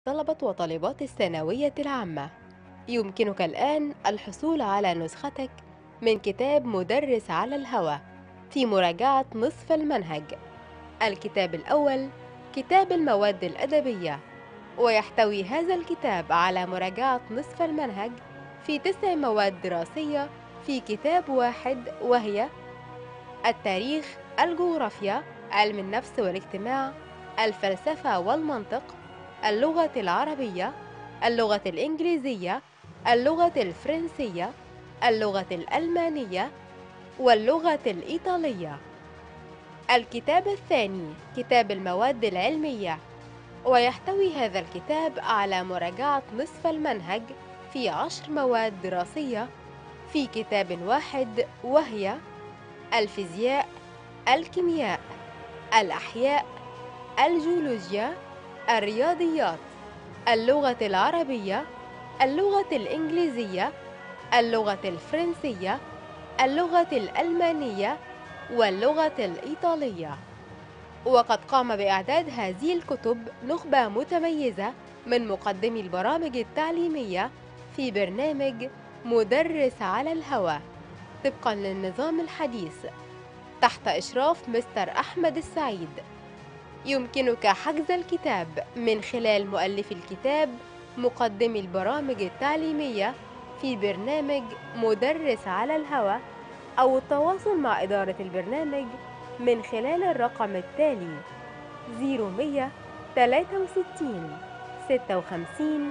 طلبة وطالبات الثانوية العامة يمكنك الآن الحصول على نسختك من كتاب مدرس على الهوى في مراجعة نصف المنهج الكتاب الأول كتاب المواد الأدبية ويحتوي هذا الكتاب على مراجعة نصف المنهج في تسع مواد دراسية في كتاب واحد وهي التاريخ الجغرافيا علم النفس والاجتماع الفلسفة والمنطق اللغة العربية اللغة الإنجليزية اللغة الفرنسية اللغة الألمانية واللغة الإيطالية الكتاب الثاني كتاب المواد العلمية ويحتوي هذا الكتاب على مراجعة نصف المنهج في عشر مواد دراسية في كتاب واحد وهي الفيزياء الكيمياء الأحياء الجيولوجيا الرياضيات اللغة العربية اللغة الإنجليزية اللغة الفرنسية اللغة الألمانية واللغة الإيطالية وقد قام بإعداد هذه الكتب نخبة متميزة من مقدمي البرامج التعليمية في برنامج مدرس على الهوى طبقا للنظام الحديث تحت إشراف مستر أحمد السعيد يمكنك حجز الكتاب من خلال مؤلف الكتاب مقدمي البرامج التعليمية في برنامج مدرس على الهوى أو التواصل مع إدارة البرنامج من خلال الرقم التالي 0100 63 56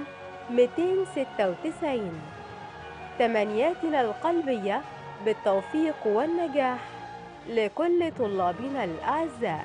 296 تمنياتنا القلبية بالتوفيق والنجاح لكل طلابنا الأعزاء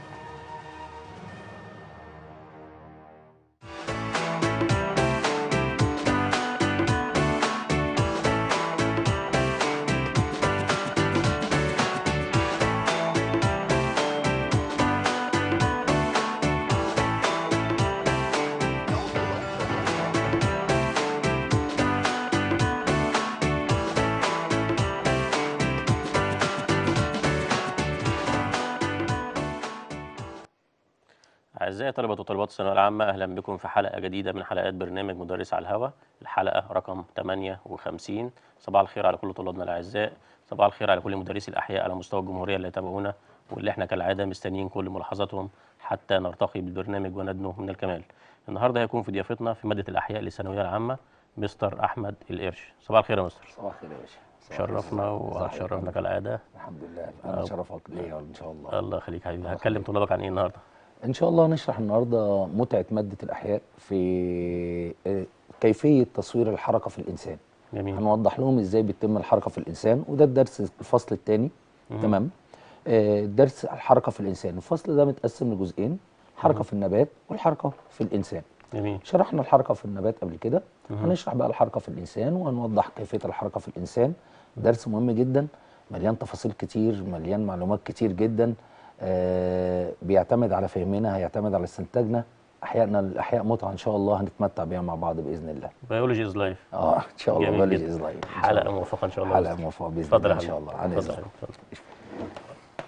أعزائي طلبة وطالبات الثانوية العامة أهلا بكم في حلقة جديدة من حلقات برنامج مدرس على الهوا الحلقة رقم 58 صباح الخير على كل طلابنا الأعزاء صباح الخير على كل مدرسي الأحياء على مستوى الجمهورية اللي يتابعونا واللي احنا كالعادة مستنيين كل ملاحظاتهم حتى نرتقي بالبرنامج وندنو من الكمال النهاردة هيكون في ضيافتنا في مادة الأحياء للثانوية العامة مستر أحمد القرش صباح الخير يا مستر صباح الخير يا باشا صباح الخير. شرفنا صباح وشرفنا الخير. كالعادة الحمد لله انا شرفك ليا ان شاء الله الله يخليك حبيبي هتكلم طلابك عن إيه النهاردة ان شاء الله نشرح النهارده متعه ماده الاحياء في آه، كيفيه تصوير الحركه في الانسان جميل هنوضح لهم ازاي بيتم الحركه في الانسان وده الدرس الفصل الثاني تمام آه، درس الحركه في الانسان الفصل ده متقسم لجزئين حركه في النبات والحركه في الانسان جميل شرحنا الحركه في النبات قبل كده هنشرح بقى الحركه في الانسان وهنوضح كيفيه الحركه في الانسان درس مهم جدا مليان تفاصيل كتير مليان معلومات كتير جدا آه بيعتمد على فهمنا هيعتمد على استنتاجنا احيائنا الاحياء متعه ان شاء الله هنتمتع بيها مع بعض باذن الله بيولوجي از لايف اه ان شاء الله جميل بلج جدا. از لايف حلقة موفقة إن شاء الله حلقه موفقه باذن اتفضل الله يا ان شاء حبيبي. الله عن اتفضل إذنك. يا حبيبي، اتفضل.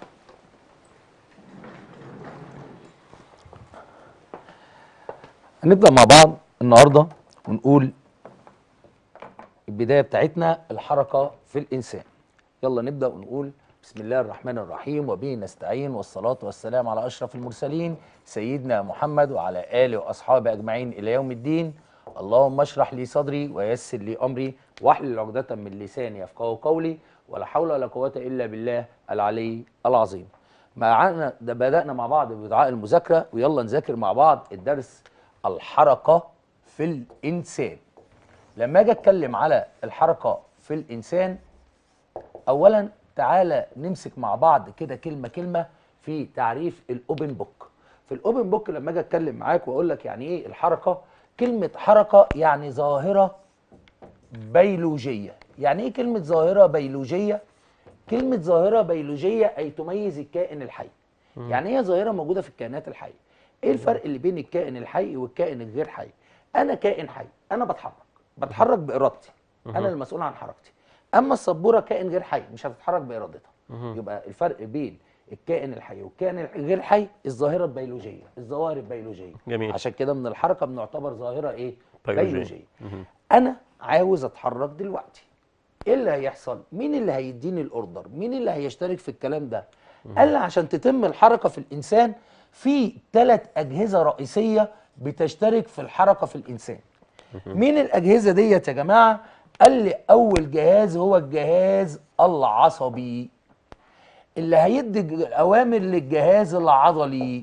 هنبدأ مع بعض النهارده ونقول البداية بتاعتنا الحركة في الإنسان. يلا نبدأ ونقول بسم الله الرحمن الرحيم وبه نستعين والصلاة والسلام على أشرف المرسلين سيدنا محمد وعلى آله وأصحابه أجمعين إلى يوم الدين. اللهم اشرح لي صدري ويسر لي أمري واحلل عقدة من لساني يفقهوا قولي ولا حول ولا قوة إلا بالله العلي العظيم. معانا ده بدأنا مع بعض بدعاء المذاكرة ويلا نذاكر مع بعض الدرس الحركة في الإنسان لما أجي أتكلم على الحركة في الإنسان أولا تعالى نمسك مع بعض كده كلمة كلمة في تعريف الأوبن بوك في الأوبن بوك لما أجي أتكلم معاك وأقول لك يعني إيه الحركة كلمة حركة يعني ظاهرة بيولوجية يعني إيه كلمة ظاهرة بيولوجية كلمة ظاهرة بيولوجية أي تميز الكائن الحي يعني هي ظاهرة موجودة في الكائنات الحية ايه الفرق اللي بين الكائن الحي والكائن الغير حي انا كائن حي انا بتحرك بتحرك بارادتي انا المسؤول عن حركتي اما السبوره كائن غير حي مش هتتحرك بارادتها يبقى الفرق بين الكائن الحي والكائن الغير حي الظاهره البيولوجيه الظواهر البيولوجيه جميل. عشان كده من الحركه بنعتبر ظاهره ايه بيولوجية. بيولوجيه مهم. انا عاوز اتحرك دلوقتي ايه اللي هيحصل مين اللي هيديني الاوردر مين اللي هيشترك في الكلام ده قال لي عشان تتم الحركه في الانسان في ثلاث اجهزه رئيسيه بتشترك في الحركه في الانسان مين الاجهزه ديت يا جماعه قال لي اول جهاز هو الجهاز العصبي اللي هيدي ج- اوامر للجهاز العضلي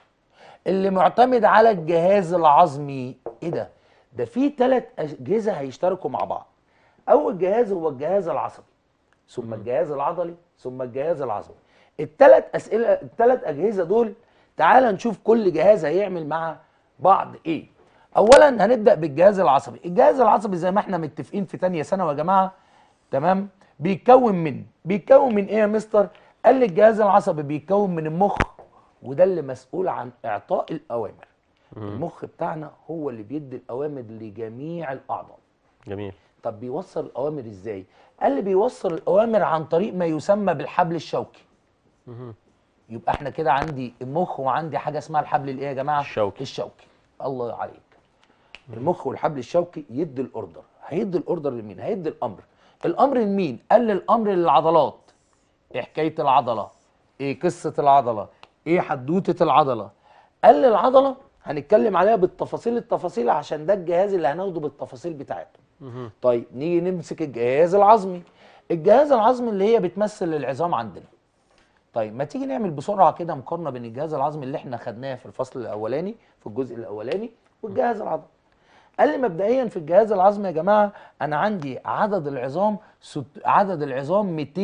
اللي معتمد على الجهاز العظمي ايه ده ده في ثلاث اجهزه هيشتركوا مع بعض اول جهاز هو الجهاز العصبي ثم الجهاز العضلي ثم الجهاز العصبي الثلاث اسئله الثلاث اجهزه دول تعال نشوف كل جهاز هيعمل مع بعض ايه اولا هنبدا بالجهاز العصبي الجهاز العصبي زي ما احنا متفقين في تانية ثانوي يا جماعه تمام بيتكون من بيتكون من ايه يا مستر قال لي الجهاز العصبي بيتكون من المخ وده اللي مسؤول عن اعطاء الاوامر المخ بتاعنا هو اللي بيدي الاوامر لجميع الاعضاء جميل طب بيوصل الاوامر ازاي قال لي بيوصل الاوامر عن طريق ما يسمى بالحبل الشوكي مهم. يبقى احنا كده عندي المخ وعندي حاجه اسمها الحبل الايه يا جماعه الشوكي. الشوكي الله عليك المخ والحبل الشوكي يدي الاوردر هيدي الاوردر لمين هيدي الامر الامر لمين قال لي الامر للعضلات ايه حكايه العضله ايه قصه العضله ايه حدوته العضله قال لي العضله هنتكلم عليها بالتفاصيل التفاصيل عشان ده الجهاز اللي هناخده بالتفاصيل بتاعته مهم. طيب نيجي نمسك الجهاز العظمي الجهاز العظمي اللي هي بتمثل العظام عندنا طيب ما تيجي نعمل بسرعه كده مقارنه بين الجهاز العظمي اللي احنا خدناه في الفصل الاولاني في الجزء الاولاني والجهاز العظمي قال لي مبدئيا في الجهاز العظمي يا جماعه انا عندي عدد العظام ست عدد العظام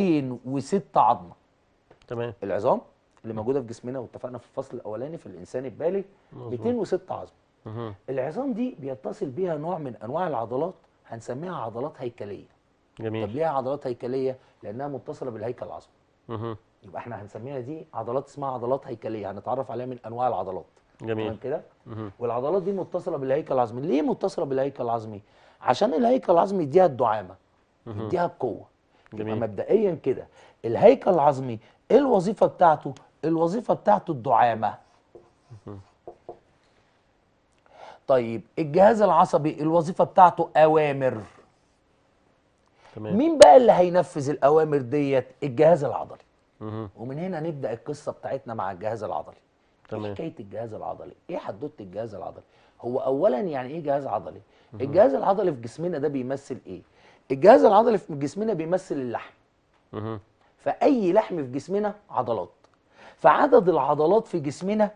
206 عظمه تمام العظام اللي موجوده في جسمنا واتفقنا في الفصل الاولاني في الانسان البالغ مظبوط. 206 عظمه مهم. العظام دي بيتصل بيها نوع من انواع العضلات هنسميها عضلات هيكليه طب جميل ليه عضلات هيكليه لانها متصله بالهيكل العظمي مهم. يبقى احنا هنسميها دي عضلات اسمها عضلات هيكليه هنتعرف عليها من انواع العضلات تمام جميل كده مهم. والعضلات دي متصله بالهيكل العظمي ليه متصله بالهيكل العظمي عشان الهيكل العظمي يديها الدعامه مهم. يديها القوه يبقى جميل مبدئيا كده الهيكل العظمي ايه الوظيفه بتاعته الوظيفه بتاعته الدعامه طيب الجهاز العصبي الوظيفه بتاعته اوامر تمام مين بقى اللي هينفذ الاوامر ديت الجهاز العضلي مهم. ومن هنا نبدا القصه بتاعتنا مع الجهاز العضلي ايه تمام حكايه الجهاز العضلي ايه حدوته الجهاز العضلي هو اولا يعني ايه جهاز عضلي الجهاز العضلي في جسمنا ده بيمثل ايه الجهاز العضلي في جسمنا بيمثل اللحم مهم. فاي لحم في جسمنا عضلات فعدد العضلات في جسمنا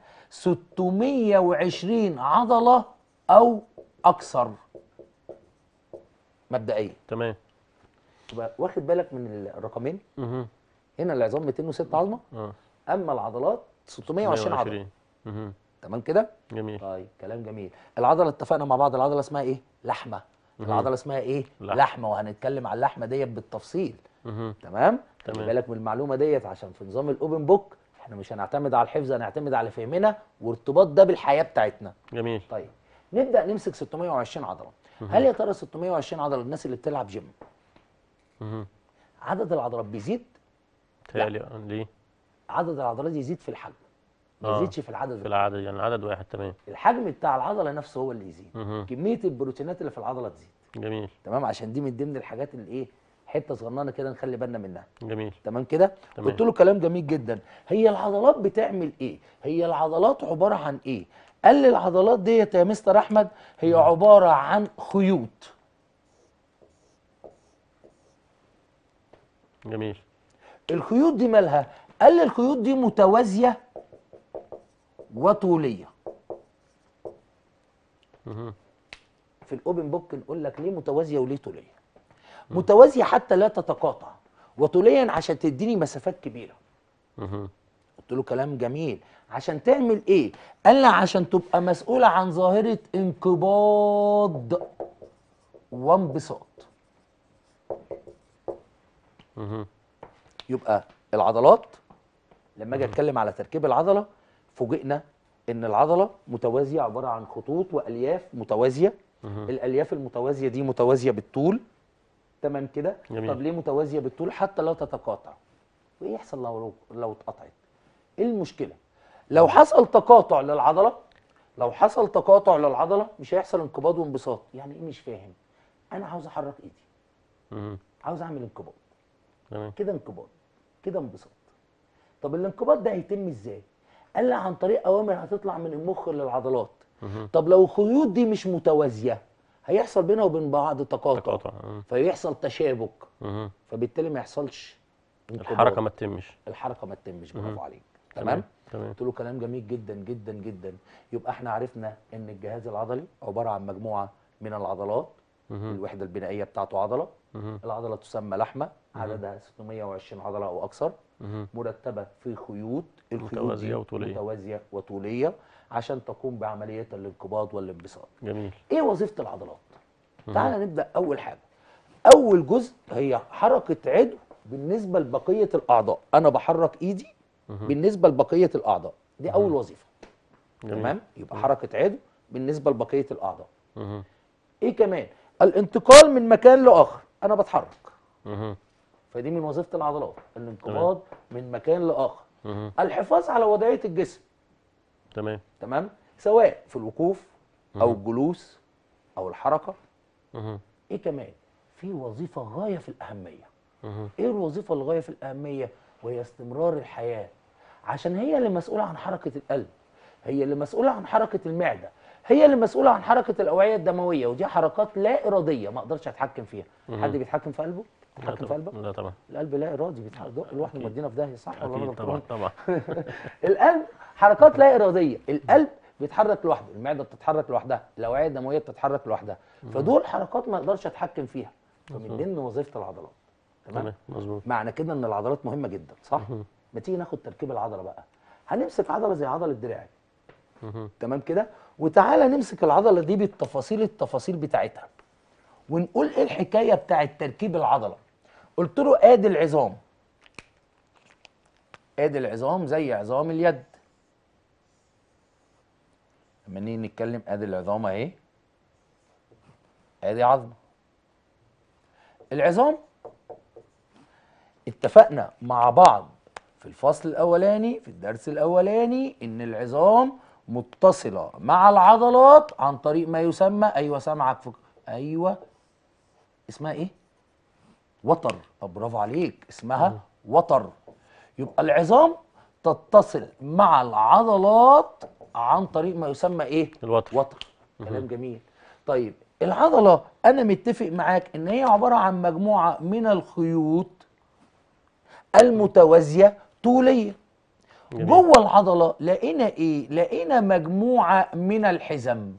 620 عضله او اكثر مبدئيا تمام تبقى واخد بالك من الرقمين مهم. هنا العظام 206 عظمه اه اما العضلات 620 عضله 120. مهم. تمام كده جميل طيب كلام جميل العضله اتفقنا مع بعض العضله اسمها ايه لحمه العضله اسمها ايه لحمة. لحمه وهنتكلم عن اللحمه ديت بالتفصيل مهم. تمام خلي تمام. بالك من المعلومه ديت عشان في نظام الاوبن بوك احنا مش هنعتمد على الحفظ هنعتمد على فهمنا وارتباط ده بالحياه بتاعتنا جميل طيب نبدا نمسك 620 عضله هل يا ترى 620 عضله الناس اللي بتلعب جيم مهم. عدد العضلات بيزيد تهيألي آه، ليه عدد العضلات يزيد في الحجم ما آه. يزيدش في العدد في العدد يعني عدد واحد تمام الحجم بتاع العضله نفسه هو اللي يزيد مهم. كميه البروتينات اللي في العضله تزيد جميل تمام عشان دي من ضمن الحاجات اللي ايه حته صغننه كده نخلي بالنا منها جميل تمام كده تمام. قلت له كلام جميل جدا هي العضلات بتعمل ايه هي العضلات عباره عن ايه قال لي العضلات ديت يا مستر احمد هي عباره عن خيوط جميل الخيوط دي مالها قال لي الخيوط دي متوازيه وطوليه مهم. في الاوبن بوك نقول لك ليه متوازيه وليه طوليه متوازيه حتى لا تتقاطع وطوليا عشان تديني مسافات كبيره مهم. قلت له كلام جميل عشان تعمل ايه قال لي عشان تبقى مسؤولة عن ظاهرة انقباض وانبساط مهم. يبقى العضلات لما اجي اتكلم على تركيب العضلة فوجئنا ان العضلة متوازية عبارة عن خطوط والياف متوازية مهم. الالياف المتوازية دي متوازية بالطول تمام كده جميل. طب ليه متوازية بالطول حتى لا تتقاطع وايه يحصل لو لو اتقطعت ايه المشكله لو حصل تقاطع للعضله لو حصل تقاطع للعضله مش هيحصل انقباض وانبساط يعني ايه مش فاهم انا عاوز احرك ايدي مهم. عاوز اعمل انقباض تمام كده انقباض كده انبساط طب الانقباض ده هيتم ازاي قال لي عن طريق اوامر هتطلع من المخ للعضلات مهم. طب لو الخيوط دي مش متوازيه هيحصل بينها وبين بعض تقاطع تقاطع مم. فيحصل تشابك مهم. فبالتالي ما يحصلش انقباض. الحركه ما تتمش الحركه ما تتمش برافو مهم. عليك تمام تمام قلت له كلام جميل جدا جدا جدا يبقى احنا عرفنا ان الجهاز العضلي عباره عن مجموعه من العضلات مهم. الوحده البنائيه بتاعته عضله مهم. العضله تسمى لحمه عددها 620 عضله او اكثر مهم. مرتبه في خيوط الخيوط متوازية دي وطولية. متوازيه وطوليه عشان تقوم بعمليه الانقباض والانبساط جميل ايه وظيفه العضلات مهم. تعال نبدا اول حاجه اول جزء هي حركه عضو بالنسبه لبقيه الاعضاء انا بحرك ايدي مهم. بالنسبه لبقيه الاعضاء دي اول وظيفه جميل. تمام يبقى حركه عضو بالنسبه لبقيه الاعضاء مهم. ايه كمان الانتقال من مكان لاخر انا بتحرك مهم. فدي من وظيفه العضلات الانقباض من مكان لاخر مهم. الحفاظ على وضعيه الجسم تمام تمام سواء في الوقوف او الجلوس او الحركه مهم. ايه كمان في وظيفه غايه في الاهميه مهم. ايه الوظيفه الغايه في الاهميه وهي استمرار الحياه عشان هي اللي مسؤوله عن حركه القلب هي اللي مسؤوله عن حركه المعده هي اللي مسؤوله عن حركه الاوعيه الدمويه ودي حركات لا اراديه ما اقدرش اتحكم فيها حد بيتحكم في قلبه لا بيتحكم في طبعا قلبك لا طبعا القلب لا ارادي بيتحرك لوحده أكيد. مودينا في داهيه صح ولا انا اكيد طبعا غلطان طبعا القلب حركات لا اراديه القلب بيتحرك لوحده المعده بتتحرك لوحدها الاوعيه الدمويه بتتحرك لوحدها فدول حركات ما اقدرش اتحكم فيها فمن ضمن وظيفه العضلات تمام تمام مظبوط معنى كده ان العضلات مهمه جدا صح ما تيجي ناخد تركيب العضله بقى هنمسك عضله زي عضله دراعي مهم. تمام كده وتعالى نمسك العضله دي بالتفاصيل التفاصيل بتاعتها ونقول ايه الحكايه بتاعه تركيب العضله قلت له ادي العظام ادي العظام زي عظام اليد لما نيجي نتكلم ادي العظام اهي ادي عظمه العظام اتفقنا مع بعض في الفصل الاولاني في الدرس الاولاني ان العظام متصله مع العضلات عن طريق ما يسمى ايوه سامعك فك... ايوه اسمها ايه وتر طب برافو عليك اسمها وتر يبقى العظام تتصل مع العضلات عن طريق ما يسمى ايه الوتر وتر كلام جميل طيب العضله انا متفق معاك ان هي عباره عن مجموعه من الخيوط المتوازيه طوليه جميل. جوه العضله لقينا ايه لقينا مجموعه من الحزم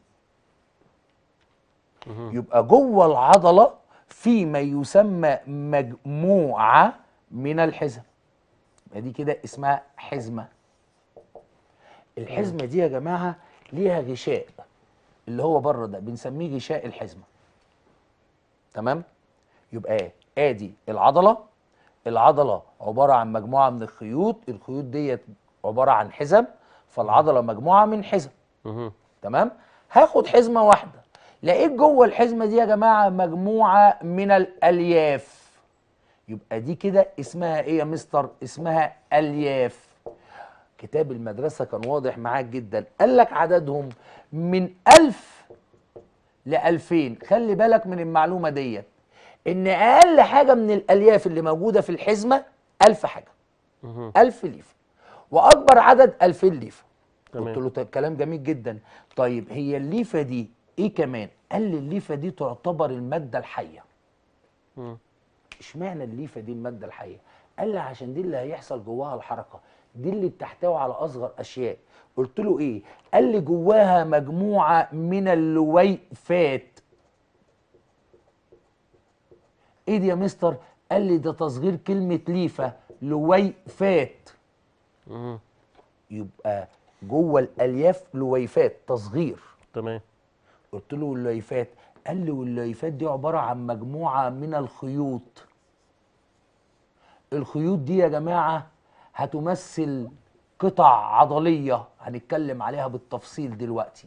يبقى جوه العضله في ما يسمى مجموعه من الحزم يبقى دي كده اسمها حزمه الحزمه دي يا جماعه ليها غشاء اللي هو بره ده بنسميه غشاء الحزمه تمام يبقى ايه ادي العضله العضله عباره عن مجموعه من الخيوط الخيوط ديت عباره عن حزم فالعضله مجموعه من حزم مهم. تمام هاخد حزمه واحده لقيت جوه الحزمه دي يا جماعه مجموعه من الالياف يبقى دي كده اسمها ايه يا مستر اسمها الياف كتاب المدرسه كان واضح معاك جدا قال لك عددهم من ألف لألفين خلي بالك من المعلومه ديت ان اقل حاجه من الالياف اللي موجوده في الحزمه ألف حاجه مهم. ألف ليفه واكبر عدد 2000 ليفه تمام. قلت له طيب كلام جميل جدا طيب هي الليفه دي ايه كمان قال لي الليفه دي تعتبر الماده الحيه مم. اشمعنى الليفه دي الماده الحيه قال لي عشان دي اللي هيحصل جواها الحركه دي اللي بتحتوي على اصغر اشياء قلت له ايه قال لي جواها مجموعه من اللويفات ايه دي يا مستر قال لي ده تصغير كلمه ليفه لويفات مهم. يبقى جوه الالياف لويفات تصغير تمام قلت له اللويفات قال لي واللويفات دي عباره عن مجموعه من الخيوط الخيوط دي يا جماعه هتمثل قطع عضليه هنتكلم عليها بالتفصيل دلوقتي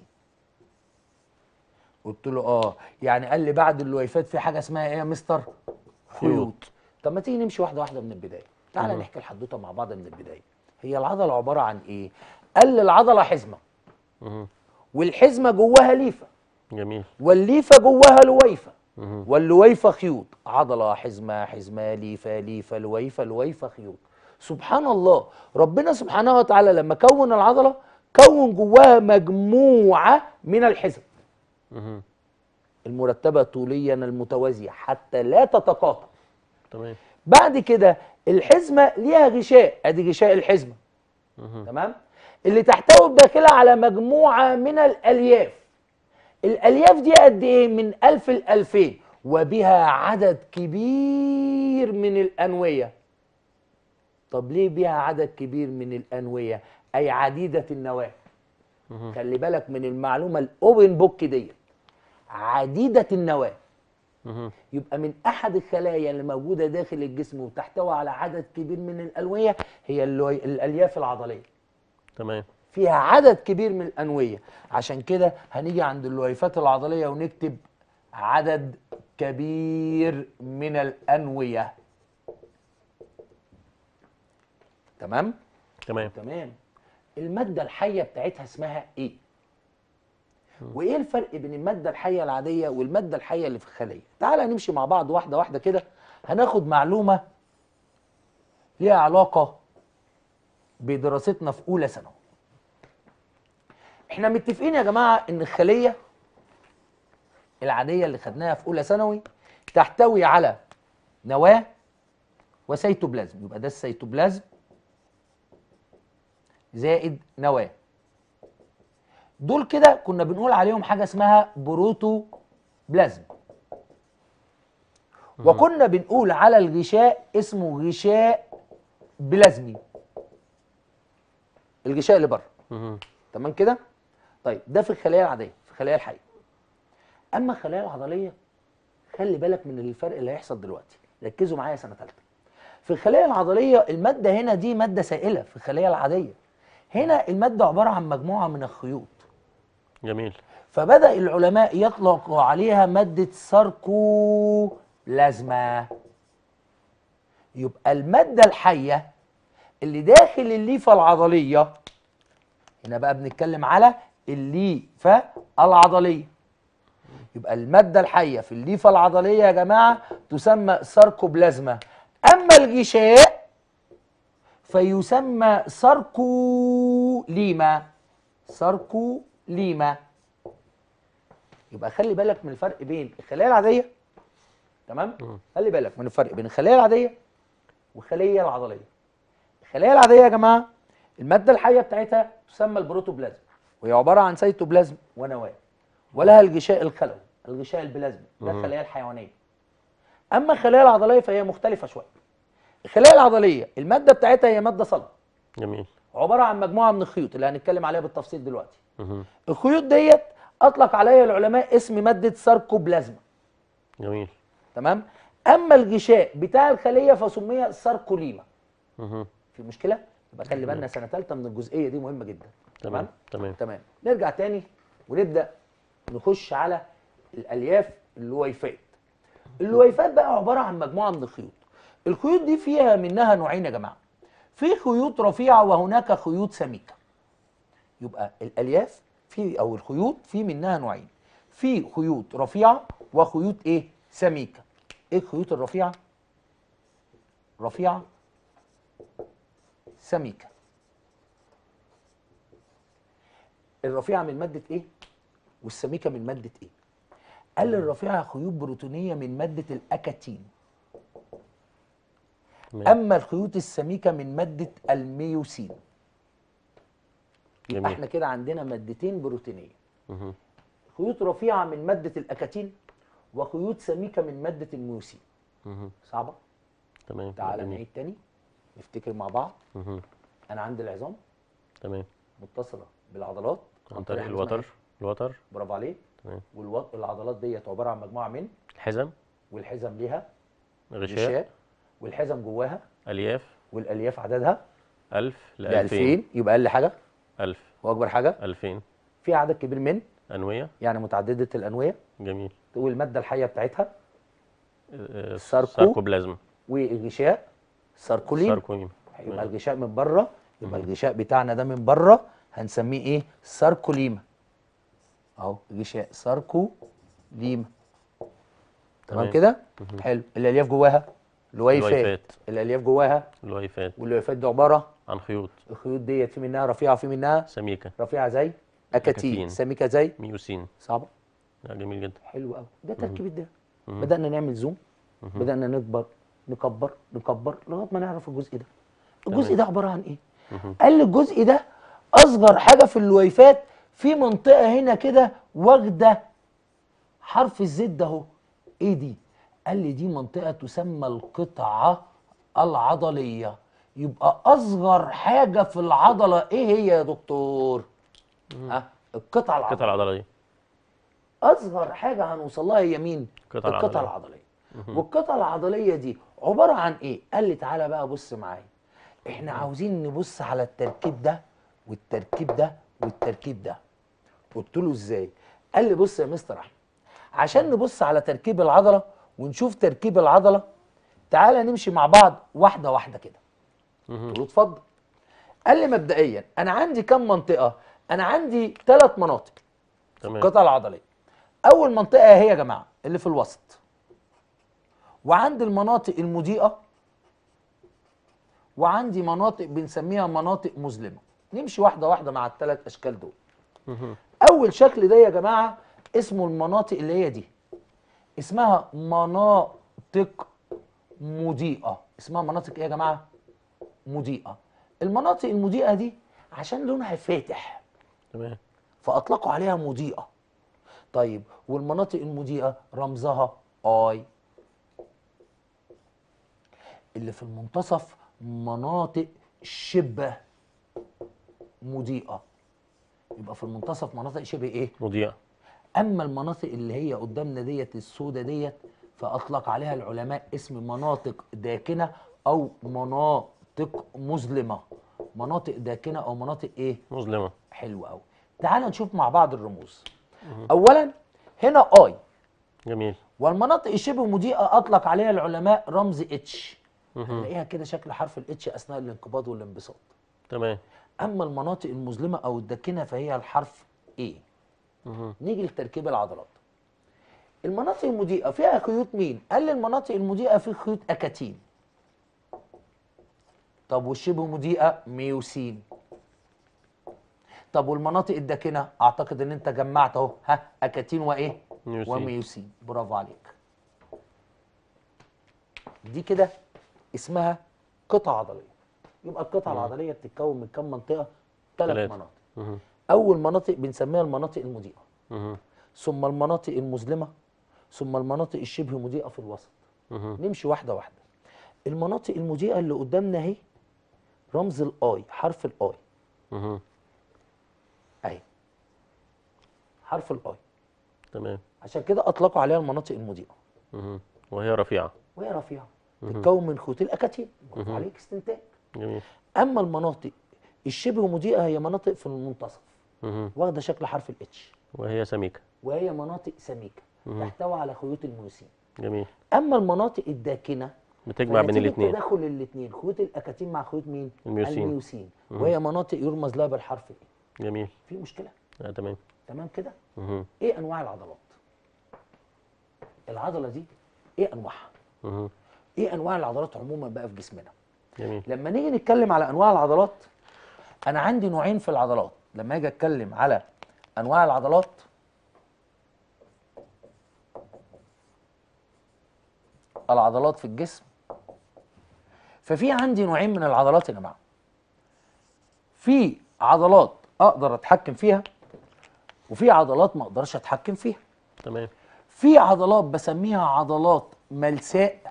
قلت له اه يعني قال لي بعد اللويفات في حاجه اسمها ايه يا مستر خيوط طب ما تيجي نمشي واحده واحده من البدايه تعالى مم. نحكي الحدوته مع بعض من البدايه هي العضله عباره عن ايه قال العضله حزمه مهم. والحزمه جواها ليفه جميل والليفه جواها لويفه مهم. واللويفه خيوط عضله حزمه حزمه ليفه ليفه لويفه لويفه خيوط سبحان الله ربنا سبحانه وتعالى لما كون العضله كون جواها مجموعه من الحزم مهم. المرتبه طوليا المتوازيه حتى لا تتقاطع تمام بعد كده الحزمه ليها غشاء ادي غشاء الحزمه مهم. تمام اللي تحتوي بداخلها على مجموعه من الالياف الالياف دي قد ايه من 1000 ل 2000 وبها عدد كبير من الانويه طب ليه بها عدد كبير من الانويه اي عديده النواه مهم. خلي بالك من المعلومه الاوبن بوك ديت عديده النواه مهم. يبقى من احد الخلايا اللي موجوده داخل الجسم وتحتوي على عدد كبير من الانويه هي اللوي- الالياف العضليه تمام فيها عدد كبير من الانويه عشان كده هنيجي عند اللويفات العضليه ونكتب عدد كبير من الانويه تمام تمام تمام الماده الحيه بتاعتها اسمها ايه وايه الفرق بين الماده الحيه العاديه والماده الحيه اللي في الخليه تعالى نمشي مع بعض واحده واحده كده هناخد معلومه ليها علاقه بدراستنا في اولى ثانوي احنا متفقين يا جماعه ان الخليه العاديه اللي خدناها في اولى ثانوي تحتوي على نواه وسيتوبلازم يبقى ده السيتوبلازم زائد نواه دول كده كنا بنقول عليهم حاجه اسمها بروتو بلازم وكنا بنقول على الغشاء اسمه غشاء بلازمي الغشاء اللي بره مهم. تمام كده طيب ده في الخلايا العاديه في الخلايا الحيه اما الخلايا العضليه خلي بالك من الفرق اللي هيحصل دلوقتي ركزوا معايا سنه ثالثه في الخلايا العضليه الماده هنا دي ماده سائله في الخلايا العاديه هنا الماده عباره عن مجموعه من الخيوط جميل فبدأ العلماء يطلقوا عليها مادة ساركوبلازما يبقى المادة الحية اللي داخل الليفة العضلية هنا بقى بنتكلم على الليفة العضلية يبقى المادة الحية في الليفة العضلية يا جماعة تسمى ساركوبلازما أما الغشاء فيسمى ساركوليما ساركوليما يبقى خلي بالك من الفرق بين الخلايا العاديه تمام مم. خلي بالك من الفرق بين الخلايا العاديه والخليه العضليه الخلايا العاديه يا جماعه الماده الحيه بتاعتها تسمى البروتوبلازم وهي عباره عن سيتوبلازم ونواه ولها الغشاء الخلوي الغشاء البلازمي ده مم. الخلايا الحيوانيه اما الخلايا العضليه فهي مختلفه شويه الخلايا العضليه الماده بتاعتها هي ماده صلبه جميل عباره عن مجموعه من الخيوط اللي هنتكلم عليها بالتفصيل دلوقتي مهم. الخيوط ديت اطلق عليها العلماء اسم ماده ساركوبلازما جميل تمام اما الغشاء بتاع الخليه فسمي ساركوليما مهم. في مشكله يبقى خلي بالنا سنه ثالثه من الجزئيه دي مهمه جدا تمام تمام تمام نرجع تاني ونبدا نخش على الالياف اللويفات اللويفات بقى عباره عن مجموعه من الخيوط الخيوط دي فيها منها نوعين يا جماعه في خيوط رفيعه وهناك خيوط سميكه يبقى الالياف في او الخيوط في منها نوعين في خيوط رفيعه وخيوط ايه سميكه ايه الخيوط الرفيعه رفيعه سميكه الرفيعه من ماده ايه والسميكه من ماده ايه قال لي الرفيعه خيوط بروتينيه من ماده الاكاتين تمام اما الخيوط السميكه من ماده الميوسين يبقى جميل. احنا كده عندنا مادتين بروتينيه مهم. خيوط رفيعه من ماده الاكاتين وخيوط سميكه من ماده الميوسين مهم. صعبه تمام تعالى جميل. نعيد تاني نفتكر مع بعض مهم. انا عندي العظام تمام متصله بالعضلات عن طريق حاجة اسمها الوتر إيه؟ الوتر برافو عليك تمام والعضلات ديت عباره عن مجموعه من الحزم والحزم ليها غشاء غشاء والحزم جواها الياف والالياف عددها 1000 ل ل 2000 2000 يبقى اقل حاجه 1000 واكبر حاجه 2000 في عدد كبير من انويه يعني متعدده الانويه جميل والماده الحيه بتاعتها آه، ساركو. ساركوبلازم والغشاء ساركولين ساركوين يبقى الغشاء من بره يبقى الغشاء بتاعنا ده من بره هنسميه ايه ساركوليما اهو غشاء ساركوليما تمام تمام. كده حلو الالياف جواها لويفات لويفات. الالياف جواها الويفات واللويفات دي عباره عن خيوط الخيوط ديت في منها رفيعه وفي منها سميكه رفيعه زي اكاتين أكاتين. سميكه زي ميوسين صعبه لا جميل جدا حلو قوي ده تركيب الدهن بدانا نعمل زوم بدانا نكبر نكبر نكبر لغايه ما نعرف الجزء ده الجزء تمام. ده عباره عن ايه قال لي الجزء ده اصغر حاجه في اللويفات في منطقه هنا كده واخده حرف الزد اهو ايه دي قال لي دي منطقه تسمى القطعه العضليه يبقى اصغر حاجه في العضله ايه هي يا دكتور ها القطعه العضليه القطعه العضليه اصغر حاجه هنوصل لها هي مين القطعة القطعه العضلية. العضليه والقطعه العضليه دي عباره عن ايه قال لي تعالى بقى بص معايا احنا عاوزين نبص على التركيب ده والتركيب ده والتركيب ده قلت له ازاي قال لي بص يا مستر احمد عشان نبص على تركيب العضله ونشوف تركيب العضله تعالى نمشي مع بعض واحده واحده كده قلت له اتفضل قال لي مبدئيا انا عندي كم منطقه انا عندي ثلاث مناطق تمام القطعه العضليه اول منطقه هي يا جماعه اللي في الوسط وعندي المناطق المضيئه وعندي مناطق بنسميها مناطق مظلمه نمشي واحده واحده مع الثلاث اشكال دول مهم. اول شكل ده يا جماعه اسمه المناطق اللي هي دي اسمها مناطق مضيئه اسمها مناطق ايه يا جماعه مضيئه المناطق المضيئه دي عشان لونها فاتح تمام فاطلقوا عليها مضيئه طيب والمناطق المضيئه رمزها اي اللي في المنتصف مناطق شبه مضيئه يبقى في المنتصف مناطق شبه ايه مضيئه اما المناطق اللي هي قدامنا ديت السودة ديت فاطلق عليها العلماء اسم مناطق داكنه او مناطق مظلمه مناطق داكنه او مناطق ايه مظلمه حلو قوي تعال نشوف مع بعض الرموز اولا هنا اي جميل والمناطق الشبه مضيئه اطلق عليها العلماء رمز اتش هنلاقيها كده شكل حرف الاتش اثناء الانقباض والانبساط تمام اما المناطق المظلمه او الداكنه فهي الحرف ايه مهم. نيجي لتركيب العضلات المناطق المضيئه فيها خيوط مين قال لي المناطق المضيئه في خيوط اكاتين طب والشبه مضيئه ميوسين طب والمناطق الداكنه اعتقد ان انت جمعت اهو ها اكاتين وايه ميوسين. وميوسين برافو عليك دي كده اسمها قطعه عضليه يبقى القطعه العضليه بتتكون من كم منطقه ثلاث ثلاثة. مناطق مهم. اول مناطق بنسميها المناطق المضيئه مهم. ثم المناطق المظلمه ثم المناطق الشبه مضيئه في الوسط مهم. نمشي واحده واحده المناطق المضيئه اللي قدامنا اهي رمز الاي حرف الاي مهم. اهي حرف الاي تمام عشان كده اطلقوا عليها المناطق المضيئه مهم. وهي رفيعه وهي رفيعه تتكون من خيوط الاكاتين برافو عليك استنتاج جميل اما المناطق الشبه مضيئه هي مناطق في المنتصف مهم. واخده شكل حرف الاتش وهي سميكه وهي مناطق سميكه تحتوي على خيوط الميوسين جميل اما المناطق الداكنه بتجمع بين فنتيجة الاثنين تداخل الاثنين خيوط الاكاتين مع خيوط مين الميوسين. الميوسين وهي مناطق يرمز لها بالحرف ايه جميل في مشكله آه تمام تمام كده مهم. ايه انواع العضلات العضله دي ايه انواعها مهم. ايه انواع العضلات عموما بقى في جسمنا جميل لما نيجي نتكلم على انواع العضلات انا عندي نوعين في العضلات لما اجي اتكلم على انواع العضلات العضلات في الجسم ففي عندي نوعين من العضلات يا جماعه في عضلات اقدر اتحكم فيها وفي عضلات ما اقدرش اتحكم فيها تمام في عضلات بسميها عضلات ملساء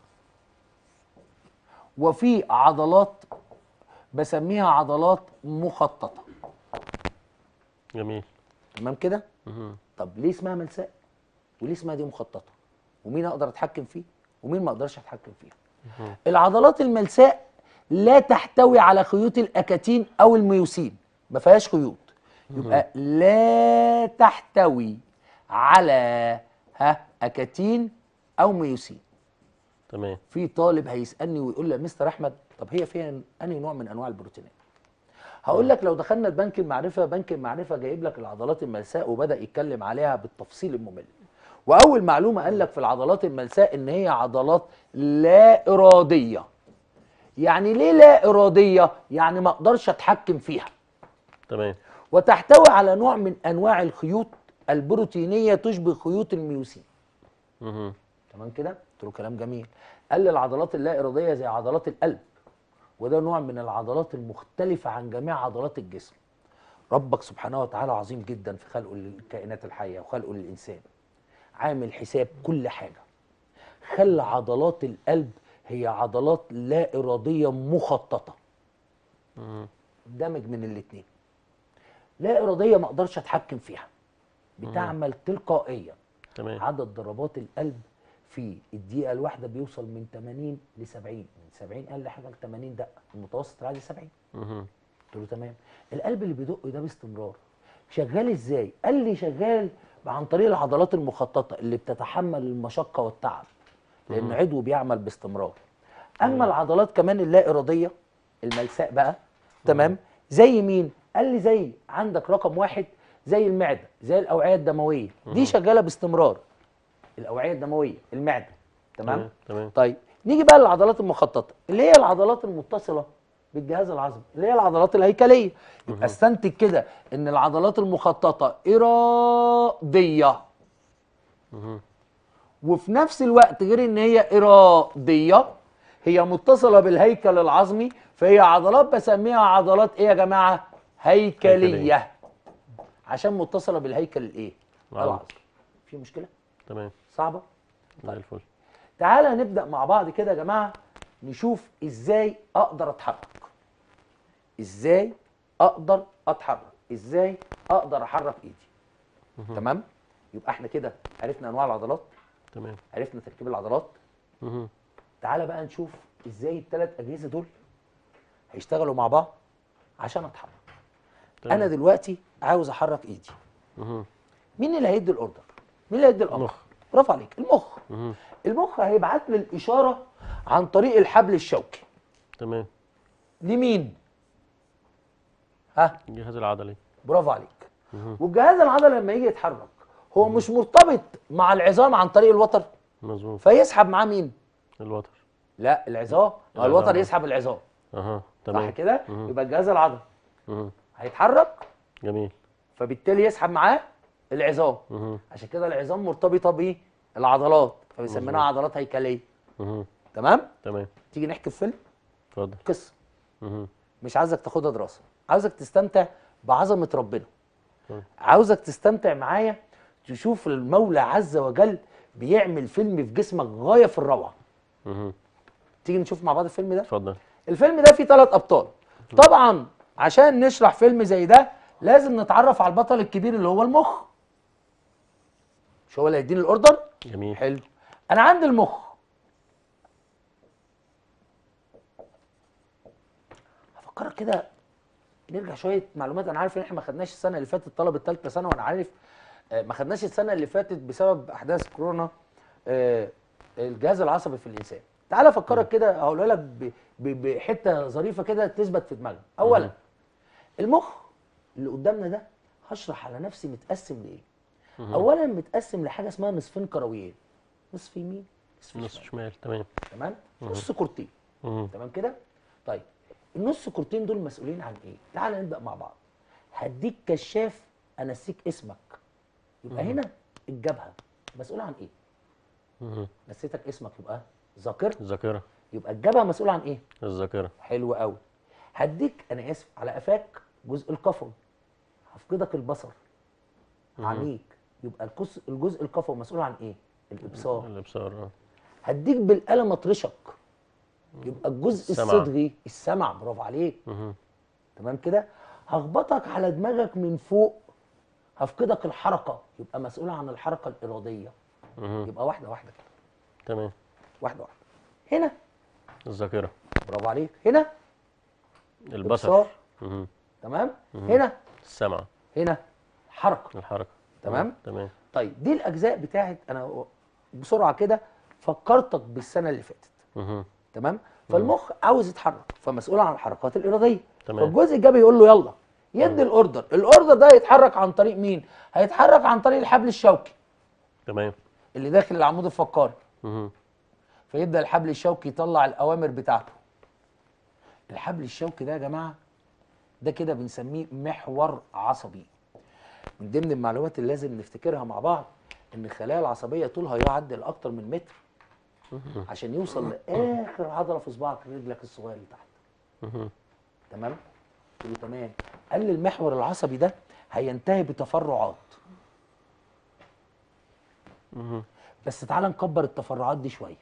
وفي عضلات بسميها عضلات مخططه جميل تمام كده مهم. طب ليه اسمها ملساء وليه اسمها دي مخططه ومين اقدر اتحكم فيه ومين ما اقدرش اتحكم فيها العضلات الملساء لا تحتوي على خيوط الاكاتين او الميوسين ما فيهاش خيوط يبقى لا تحتوي على ها اكاتين او ميوسين تمام في طالب هيسالني ويقول لي يا مستر احمد طب هي فيها انهي نوع من انواع البروتينات هقول لك لو دخلنا البنك المعرفه بنك المعرفه جايب لك العضلات الملساء وبدا يتكلم عليها بالتفصيل الممل واول معلومه قال لك في العضلات الملساء ان هي عضلات لا اراديه يعني ليه لا اراديه يعني ما اقدرش اتحكم فيها تمام وتحتوي على نوع من انواع الخيوط البروتينيه تشبه خيوط الميوسين مهم. تمام كده قلت له كلام جميل قال لي العضلات اللا اراديه زي عضلات القلب وده نوع من العضلات المختلفه عن جميع عضلات الجسم ربك سبحانه وتعالى عظيم جدا في خلقه للكائنات الحيه وخلقه للانسان عامل حساب كل حاجه خلى عضلات القلب هي عضلات لا اراديه مخططه مهم. دمج من الاتنين لا اراديه ما اقدرش اتحكم فيها بتعمل تلقائيا تمام عدد ضربات القلب في الدقيقة الواحدة بيوصل من 80 ل 70 من 70 أقل حاجة ل 80 دقة المتوسط العادي 70 مهم. قلت له تمام القلب اللي بيدق ده باستمرار شغال ازاي؟ قال لي شغال عن طريق العضلات المخططة اللي بتتحمل المشقة والتعب لأن عضو بيعمل باستمرار أما العضلات كمان اللا إرادية الملساء بقى تمام زي مين؟ قال لي زي عندك رقم واحد زي المعدة زي الأوعية الدموية دي شغالة باستمرار الأوعية الدموية المعدة تمام؟ تمام تمام طيب نيجي بقى للعضلات المخططه اللي هي العضلات المتصله بالجهاز العصبي اللي هي العضلات الهيكليه يبقى استنتج كده ان العضلات المخططه اراديه مهم. وفي نفس الوقت غير ان هي اراديه هي متصله بالهيكل العظمي فهي عضلات بسميها عضلات ايه يا جماعه هيكليه, هيكلية. عشان متصله بالهيكل الايه نعم. العظمي في مشكله تمام صعبه زي الفل تعالى نبدأ مع بعض كده يا جماعة نشوف ازاي اقدر اتحرك ازاي اقدر اتحرك ازاي اقدر احرك ايدي تمام يبقى احنا كده عرفنا انواع العضلات تمام عرفنا تركيب العضلات مهم. تعالى بقى نشوف ازاي الثلاث اجهزه دول هيشتغلوا مع بعض عشان اتحرك تمام. انا دلوقتي عاوز احرك ايدي مهم. مين اللي هيدي الاوردر مين اللي هيدي الامر المخ. برافو عليك المخ مهم. المخ هيبعت لي الاشاره عن طريق الحبل الشوكي تمام لمين ها الجهاز العضلي برافو عليك مهم. والجهاز العضلي لما يجي يتحرك هو مش مرتبط مع العظام عن طريق الوتر مظبوط فيسحب معاه مين الوتر لا العظام العظام. الوتر يسحب العظام اها صح تمام كده مهم. يبقى الجهاز العضلي مهم. هيتحرك جميل فبالتالي يسحب معاه العظام مهم. عشان كده العظام مرتبطه بالعضلات فبيسمينها مظبوط. عضلات هيكليه مهم. تمام تمام تيجي نحكي في فيلم اتفضل قصه مهم. مش عايزك تاخدها دراسه عاوزك تستمتع بعظمه ربنا طيب. عاوزك تستمتع معايا تشوف المولى عز وجل بيعمل فيلم في جسمك غايه في الروعه مهم. تيجي نشوف مع بعض الفيلم ده اتفضل الفيلم ده فيه ثلاث ابطال طبعا عشان نشرح فيلم زي ده لازم نتعرف على البطل الكبير اللي هو المخ مش هو اللي هيديني الاوردر جميل حلو انا عندي المخ هفكرك كده نرجع شويه معلومات انا عارف ان احنا ما خدناش السنه اللي فاتت طلبه ثالثه سنه وانا عارف آه، ما خدناش السنه اللي فاتت بسبب احداث كورونا آه، الجهاز العصبي في الانسان تعال افكرك كده هقولها لك ب- ب- بحته ظريفه كده تثبت في دماغك اولا مم. المخ اللي قدامنا ده هشرح على نفسي متقسم لايه مهم. اولا متقسم لحاجه اسمها نصفين كرويين نصف يمين نصف نص شمال شمال تمام تمام مهم. نص كورتين مهم. تمام كده طيب النص كورتين دول مسؤولين عن ايه تعال نبدا مع بعض هديك كشاف انسيك اسمك يبقى مهم. هنا الجبهه مسؤول عن ايه مهم. نسيتك اسمك يبقى ذاكرت الذاكرة يبقى الجبهه مسؤول عن ايه الذاكرة حلو قوي هديك انا اسف على قفاك جزء القفوي هفقدك البصر مهم. عميك يبقى الجزء الجزء القفوي مسؤول عن ايه الابصار الابصار اه هديك بالقلم اطرشك يبقى الجزء السمع. الصدغي السمع برافو عليك مهم. تمام كده هخبطك على دماغك من فوق هفقدك الحركه يبقى مسؤول عن الحركه الاراديه مهم. يبقى واحده واحده كده تمام واحده واحده هنا الذاكرة برافو عليك هنا البصر إبصار. مهم. تمام مهم. هنا السمع هنا حركه الحركة تمام؟ مهم. تمام طيب دي الاجزاء بتاعت انا بسرعه كده فكرتك بالسنه اللي فاتت مهم. تمام فالمخ عاوز يتحرك فمسؤول عن الحركات الاراديه تمام. فالجزء الايجابي يقول له يلا يدي الاوردر الاوردر ده هيتحرك عن طريق مين هيتحرك عن طريق الحبل الشوكي تمام اللي داخل العمود الفقري مهم. فيبدا الحبل الشوكي يطلع الاوامر بتاعته الحبل الشوكي ده يا جماعه ده كده بنسميه محور عصبي من ضمن المعلومات اللي لازم نفتكرها مع بعض ان الخلايا العصبيه طولها يعدي لاكتر من متر عشان يوصل لاخر عضله في صباعك رجلك الصغير اللي تحت مهم. تمام قلت له تمام قال لي المحور العصبي ده هينتهي بتفرعات مهم. بس تعال نكبر التفرعات دي شويه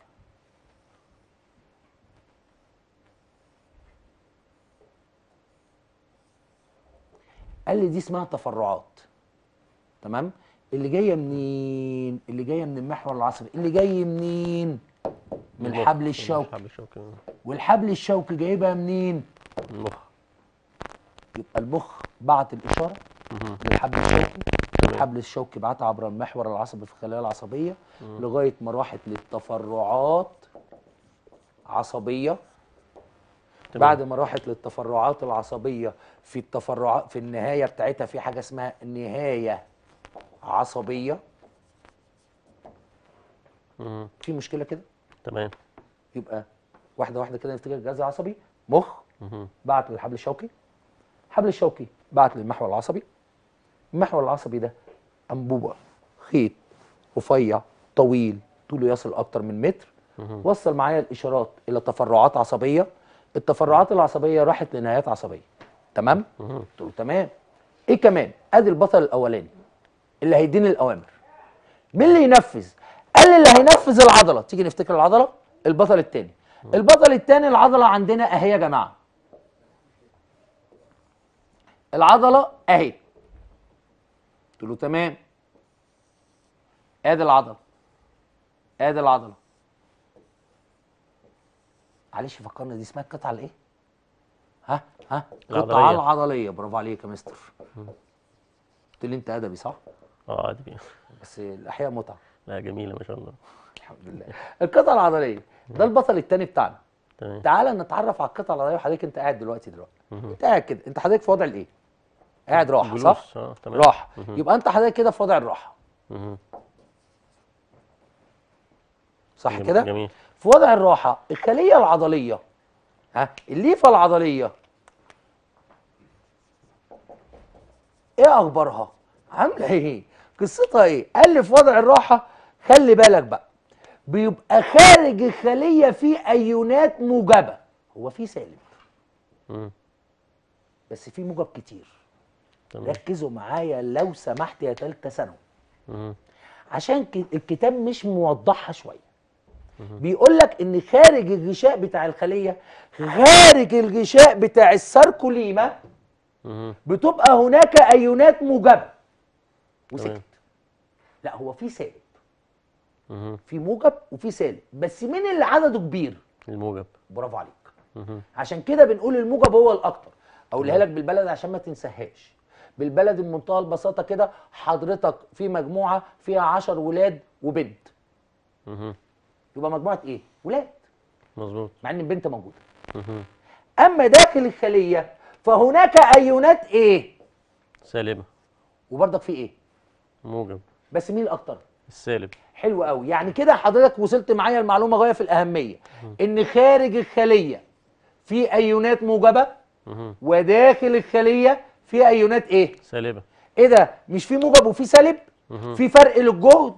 قال لي دي اسمها تفرعات تمام اللي جايه منين اللي جايه من المحور العصبي اللي جاي منين من المخ. الحبل الشوكي الحبل الشوكي والحبل الشوكي جايبها منين المخ يبقى المخ بعت الاشاره مهم. للحبل الشوكي تمام. الحبل الشوكي بعتها عبر المحور العصبي في الخلايا العصبيه لغايه ما راحت للتفرعات عصبيه تمام. بعد ما راحت للتفرعات العصبيه في التفرعات في النهايه بتاعتها في حاجه اسمها نهايه عصبيه مهم. في مشكله كده تمام يبقى واحده واحده كده نفتكر الجهاز العصبي مخ مهم. بعت للحبل الشوكي الحبل الشوكي بعت للمحور العصبي المحور العصبي ده انبوبه خيط رفيع طويل طوله يصل اكتر من متر مهم. وصل معايا الاشارات الى تفرعات عصبيه التفرعات العصبيه راحت لنهايات عصبيه تمام مهم. قلت له تمام ايه كمان ادي البطل الاولاني اللي هيديني الاوامر مين اللي ينفذ قال لي اللي هينفذ العضله تيجي نفتكر العضله البطل الثاني البطل الثاني العضله عندنا اهي يا جماعه العضله اهي قلت له تمام ادي العضله ادي العضله معلش فكرنا دي اسمها القطعه الايه ها ها القطعه العضلية. العضليه برافو عليك يا مستر قلت لي انت ادبي صح اه عادي بيه. بس الاحياء متعه لا جميله ما شاء الله الحمد لله القطعه العضليه ده البطل الثاني بتاعنا تمام تعالى نتعرف على القطعه العضليه وحضرتك انت قاعد دلوقتي دلوقتي مهم. انت قاعد كده انت حضرتك في وضع الايه قاعد راحه جلوس، صح اه تمام راحه مهم. يبقى انت حضرتك كده في وضع الراحه مهم. صح جم- كده جميل في وضع الراحه الخليه العضليه ها الليفه العضليه ايه اخبارها عامله ايه قصتها ايه قال لي في وضع الراحه خلي بالك بقى بيبقى خارج الخليه في ايونات موجبه هو في سالب مم. بس في موجب كتير تمام ركزوا معايا لو سمحت يا ثالثه ثانوي مهم. عشان ك- الكتاب مش موضحها شويه بيقول لك ان خارج الغشاء بتاع الخليه خارج الغشاء بتاع الساركوليما مهم. بتبقى هناك ايونات موجبه وسكت تمام. لا هو في سالب مهم. في موجب وفي سالب بس مين اللي عدده كبير الموجب برافو عليك مهم. عشان كده بنقول الموجب هو الاكتر اقولها لك بالبلد عشان ما تنساهاش بالبلد بمنتهى البساطه كده حضرتك في مجموعه فيها 10 ولاد وبنت مهم. يبقى مجموعه ايه ولاد مظبوط مع ان البنت موجوده مهم. اما داخل الخليه فهناك ايونات ايه سالبه وبرضك في ايه موجب بس مين الاكتر السالب حلو قوي يعني كده حضرتك وصلت معايا المعلومه غايه في الاهميه ان خارج الخليه في ايونات موجبه مهم. وداخل الخليه في ايونات ايه سالبه ايه ده مش في موجب وفي سالب مهم. في فرق للجهد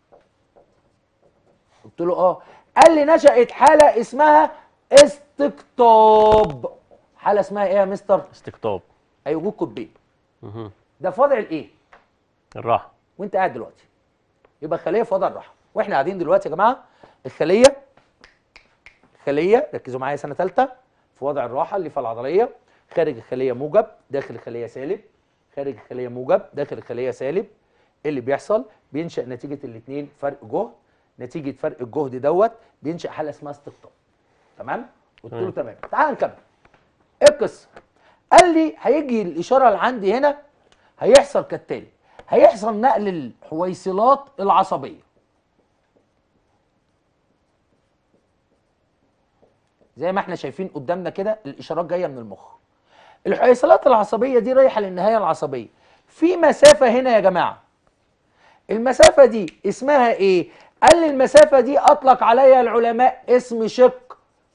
قلت له اه قال لي نشأت حاله اسمها استقطاب حاله اسمها ايه يا مستر استقطاب اي وجود قطبين مهم. ده في وضع الايه الراحه وانت قاعد دلوقتي يبقى الخليه في وضع الراحه واحنا قاعدين دلوقتي يا جماعه الخليه الخليه ركزوا معايا سنه ثالثه في وضع الراحه الليفه العضليه خارج الخليه موجب داخل الخليه سالب خارج الخليه موجب داخل الخليه سالب ايه اللي بيحصل بينشا نتيجه الاثنين فرق جهد نتيجه فرق الجهد دوت بينشا حاله اسمها استقطاب تمام قلت له تمام. تمام تعال نكمل ايه القصه قال لي هيجي الاشاره اللي عندي هنا هيحصل كالتالي هيحصل نقل الحويصلات العصبيه زي ما احنا شايفين قدامنا كده الاشارات جايه من المخ الحويصلات العصبيه دي رايحه للنهايه العصبيه في مسافه هنا يا جماعه المسافه دي اسمها ايه قال لي المسافه دي اطلق عليها العلماء اسم شق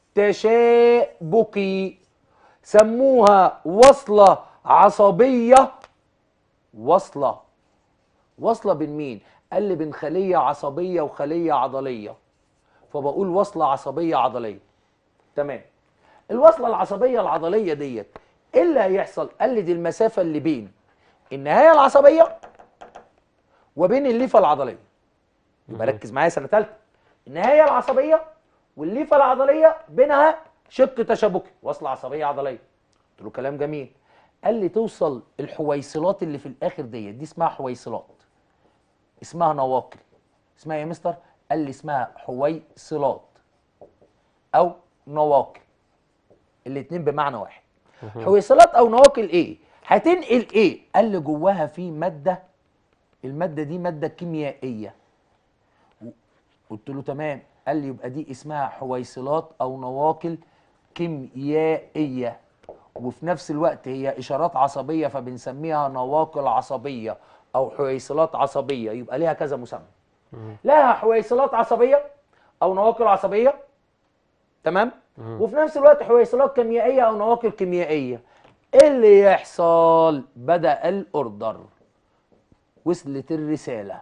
تشابكي سموها وصله عصبيه وصله وصله بين مين قال لي بين خليه عصبيه وخليه عضليه فبقول وصله عصبيه عضليه تمام الوصله العصبيه العضليه ديت ايه اللي هيحصل قال لي دي المسافه اللي بين النهايه العصبيه وبين الليفه العضليه يبقى ركز معايا سنه ثالثه النهايه العصبيه والليفه العضليه بينها شق تشابكي وصله عصبيه عضليه قلت له كلام جميل قال لي توصل الحويصلات اللي في الاخر ديت دي اسمها حويصلات اسمها نواقل اسمها ايه يا مستر قال لي اسمها حويصلات او نواقل الاتنين بمعنى واحد حويصلات او نواقل ايه هتنقل ايه قال لي جواها في ماده الماده دي ماده كيميائيه قلت له تمام قال لي يبقى دي اسمها حويصلات او نواقل كيميائيه وفي نفس الوقت هي اشارات عصبيه فبنسميها نواقل عصبيه او حويصلات عصبيه يبقى ليها كذا مسمى لها حويصلات عصبيه او نواقل عصبيه تمام وفي نفس الوقت حويصلات كيميائيه او نواقل كيميائيه ايه اللي يحصل بدا الاوردر وصلت الرساله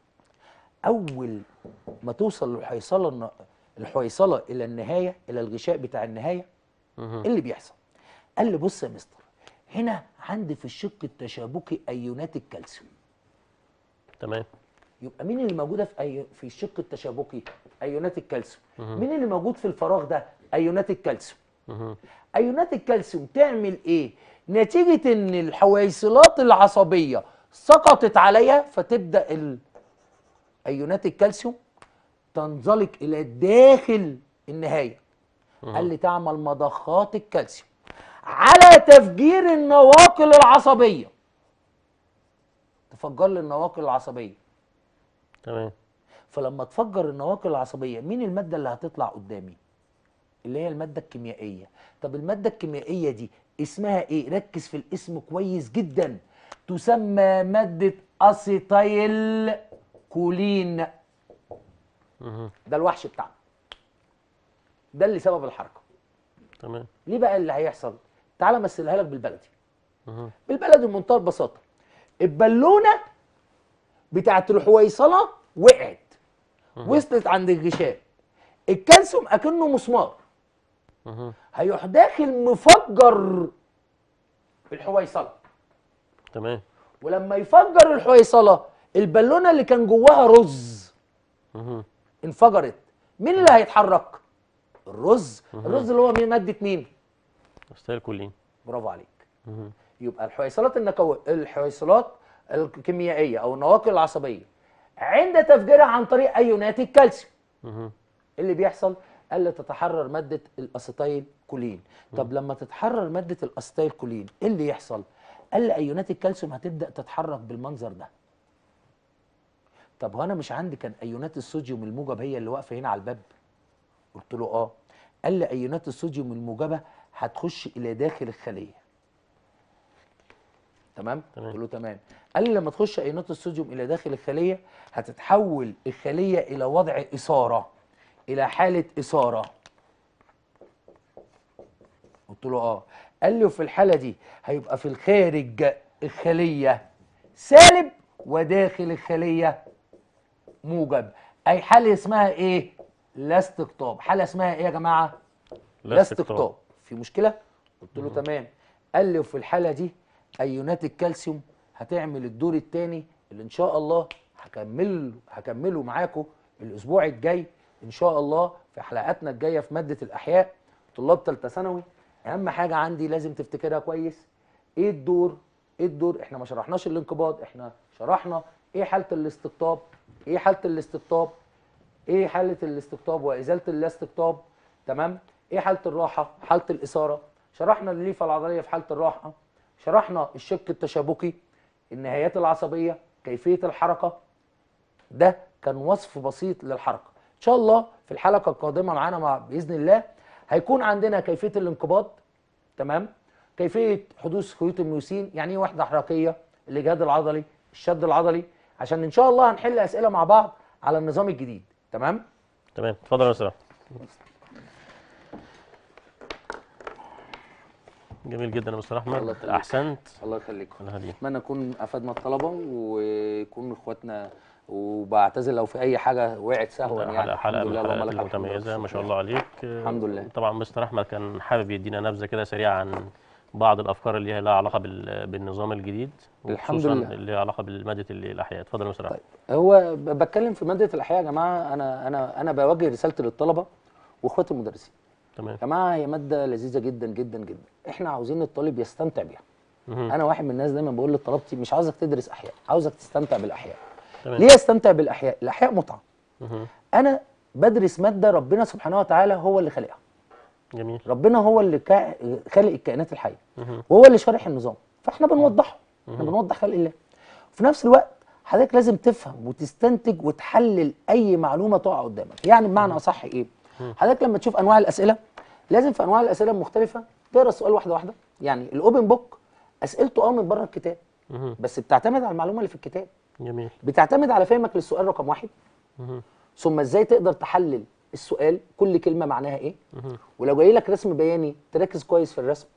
اول ما توصل الحيصله الن- الحويصله الى النهايه الى الغشاء بتاع النهايه ايه اللي بيحصل قال لي بص يا مستر هنا عندي في الشق التشابكي ايونات الكالسيوم تمام يبقى مين اللي موجوده في أي... في الشق التشابكي ايونات الكالسيوم مين اللي موجود في الفراغ ده ايونات الكالسيوم مهم. ايونات الكالسيوم تعمل ايه نتيجه ان الحويصلات العصبيه سقطت عليها فتبدا ال... ايونات الكالسيوم تنزلق الى داخل النهايه قال لي تعمل مضخات الكالسيوم على تفجير النواقل العصبيه تفجر لي النواقل العصبيه تمام فلما تفجر النواقل العصبيه مين الماده اللي هتطلع قدامي اللي هي الماده الكيميائيه طب الماده الكيميائيه دي اسمها ايه ركز في الاسم كويس جدا تسمى ماده اسيتايل كولين مهم. ده الوحش بتاعنا ده اللي سبب الحركه تمام ليه بقى اللي هيحصل تعال امثلها لك بالبلدي مهم. بالبلدي بمنتهى البساطه البالونه بتاعت الحويصله وقعت وصلت عند الغشاء الكالسيوم اكنه مسمار مهم. هيروح داخل مفجر الحويصله تمام ولما يفجر الحويصله البالونه اللي كان جواها رز مهم. انفجرت مين اللي هيتحرك الرز الرز اللي هو مين ماده مين استايل كلين برافو عليك مهم. يبقى الحويصلات النكويه الحويصلات الكيميائيه او النواقل العصبيه عند تفجيرها عن طريق ايونات الكالسيوم مهم. إيه اللي بيحصل قال لي تتحرر ماده الاسيتايل كولين طب لما تتحرر ماده الاسيتايل كولين ايه اللي يحصل قال لي ايونات الكالسيوم هتبدا تتحرك بالمنظر ده طب وانا مش عندي كان ايونات الصوديوم الموجب هي اللي واقفه هنا على الباب قلت له اه قال لي ايونات الصوديوم الموجبه هتخش الى داخل الخليه تمام تمام. قلت له تمام قال لي لما تخش ايونات الصوديوم الى داخل الخليه هتتحول الخليه الى وضع اثاره الى حاله اثاره قلت له اه قال لي وفي الحاله دي هيبقى في الخارج الخليه سالب وداخل الخليه موجب اي حاله اسمها ايه لا استقطاب حاله اسمها ايه يا جماعه لا استقطاب في مشكله قلت له تمام قال لي وفي الحاله دي ايونات الكالسيوم هتعمل الدور الثاني اللي ان شاء الله هكمل هكمله معاكم الاسبوع الجاي ان شاء الله في حلقاتنا الجايه في ماده الاحياء طلاب ثالثه ثانوي اهم حاجه عندي لازم تفتكرها كويس ايه الدور ايه الدور احنا ما شرحناش الانقباض احنا شرحنا ايه حاله الاستقطاب ايه حاله الاستقطاب ايه حاله الاستقطاب وازاله الاستقطاب تمام ايه حاله الراحه حاله الاثاره شرحنا الليفه العضليه في حاله الراحه شرحنا الشق التشابكي النهايات العصبيه كيفيه الحركه ده كان وصف بسيط للحركه ان شاء الله في الحلقه القادمه معانا مع باذن الله هيكون عندنا كيفيه الانقباض تمام كيفيه حدوث خيوط الميوسين يعني ايه وحده حركيه الاجهاد العضلي الشد العضلي عشان ان شاء الله هنحل اسئله مع بعض على النظام الجديد تمام تمام اتفضل يا مستر أحمد. جميل جدا يا مستر الله احمد يخليك. احسنت الله يخليكم انا هدي اتمنى نكون افدنا الطلبه ويكون اخواتنا وبعتذر لو في اي حاجه وقعت سهوا يعني حلقه حلقه الحمد من لله، اللهم الحلقات لك الحمد المتميزه ما والشكر. شاء الله عليك الحمد لله. طبعا مستر احمد كان حابب يدينا نبذه كده سريعه عن بعض الافكار اللي لها علاقه بال- بالنظام الجديد الحمد وخصوصاً لله. اللي لها علاقه بماده الاحياء اتفضل يا مستر احمد طيب هو ب- بتكلم في ماده الاحياء يا جماعه انا انا انا بوجه رسالتي للطلبه واخواتي المدرسين تمام يا جماعه هي ماده لذيذه جدا جدا جدا احنا عاوزين الطالب يستمتع بيها مهم. انا واحد من الناس دايما بقول لطلبتي مش عاوزك تدرس احياء عاوزك تستمتع بالاحياء تمام. ليه استمتع بالاحياء الاحياء متعه مهم. انا بدرس ماده ربنا سبحانه وتعالى هو اللي خالقها جميل ربنا هو اللي كا- خالق الكائنات الحيه مهم. وهو اللي شارح النظام فاحنا بنوضحه احنا بنوضح خلق الله في نفس الوقت حضرتك لازم تفهم وتستنتج وتحلل اي معلومه تقع قدامك يعني بمعنى اصح ايه حضرتك لما تشوف انواع الاسئله لازم في انواع الاسئله المختلفه تقرا السؤال واحده واحده يعني الاوبن بوك اسئلته اه من بره الكتاب مهم. بس بتعتمد على المعلومه اللي في الكتاب جميل بتعتمد على فهمك للسؤال رقم واحد مهم. ثم ازاي تقدر تحلل السؤال كل كلمه معناها ايه مهم. ولو جاي لك رسم بياني تركز كويس في الرسم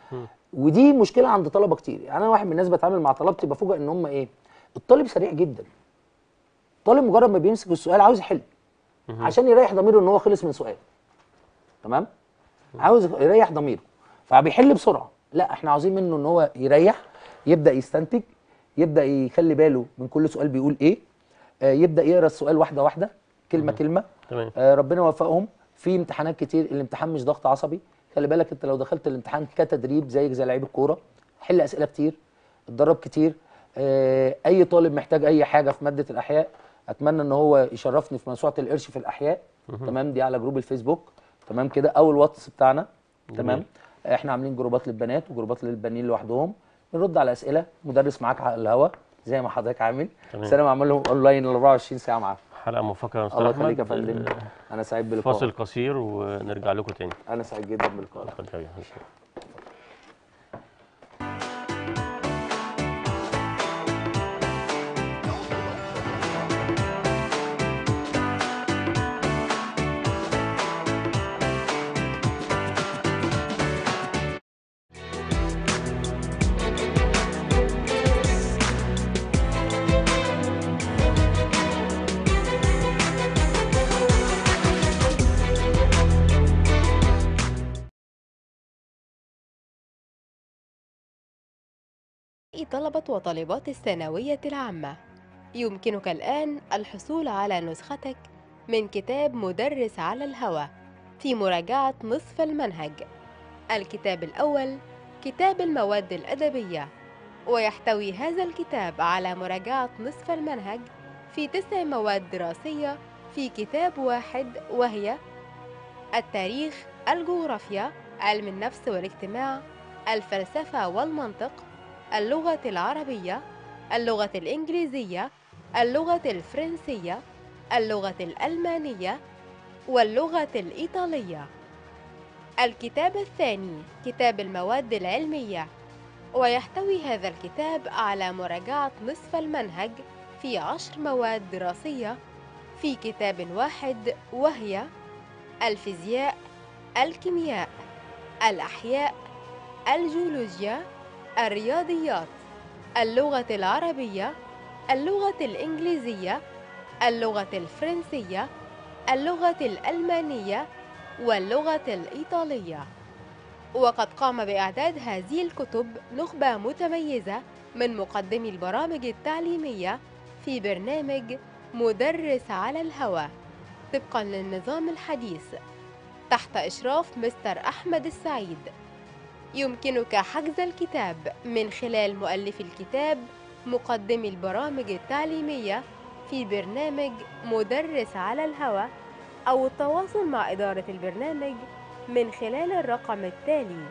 ودي مشكله عند طلبه كتير يعني انا واحد من الناس بتعامل مع طلبتي بفوجئ ان هم ايه الطالب سريع جدا الطالب مجرد ما بيمسك السؤال عاوز يحل عشان يريح ضميره ان هو خلص من سؤال تمام عاوز يريح ضميره فبيحل بسرعه لا احنا عاوزين منه ان هو يريح يبدا يستنتج يبدا يخلي باله من كل سؤال بيقول ايه آه يبدا يقرا السؤال واحده واحده كلمه كلمه تمام آه ربنا يوفقهم في امتحانات كتير الامتحان مش ضغط عصبي خلي بالك انت لو دخلت الامتحان كتدريب زيك زي لعيب الكوره حل اسئله كتير اتدرب كتير آه اي طالب محتاج اي حاجه في ماده الاحياء اتمنى ان هو يشرفني في موسوعه القرش في الاحياء تمام دي على جروب الفيسبوك تمام كده او الواتس بتاعنا تمام احنا عاملين جروبات للبنات وجروبات للبنين لوحدهم بنرد على اسئله مدرس معاك على الهوا زي ما حضرتك عامل تمام. بس انا بعمل لهم اونلاين 24 ساعه معاهم حلقه موفقه يا مستر الله احمد يخليك يا فندم آه، انا سعيد بلقائك فاصل قصير ونرجع لكم تاني انا سعيد جدا بلقائك اتفضل يا حبيبي. طلبة وطالبات الثانوية العامة يمكنك الآن الحصول على نسختك من كتاب مدرس على الهوى في مراجعة نصف المنهج الكتاب الأول كتاب المواد الأدبية ويحتوي هذا الكتاب على مراجعة نصف المنهج في تسع مواد دراسية في كتاب واحد وهي التاريخ الجغرافيا علم النفس والاجتماع الفلسفة والمنطق اللغة العربية اللغة الإنجليزية اللغة الفرنسية اللغة الألمانية واللغة الإيطالية الكتاب الثاني كتاب المواد العلمية ويحتوي هذا الكتاب على مراجعة نصف المنهج في عشر مواد دراسية في كتاب واحد وهي الفيزياء الكيمياء الأحياء الجيولوجيا الرياضيات اللغة العربية اللغة الإنجليزية اللغة الفرنسية اللغة الألمانية واللغة الإيطالية وقد قام بإعداد هذه الكتب نخبة متميزة من مقدمي البرامج التعليمية في برنامج مدرس على الهوى طبقا للنظام الحديث تحت إشراف مستر أحمد السعيد يمكنك حجز الكتاب من خلال مؤلف الكتاب مقدمي البرامج التعليمية في برنامج مدرس على الهوى أو التواصل مع إدارة البرنامج من خلال الرقم التالي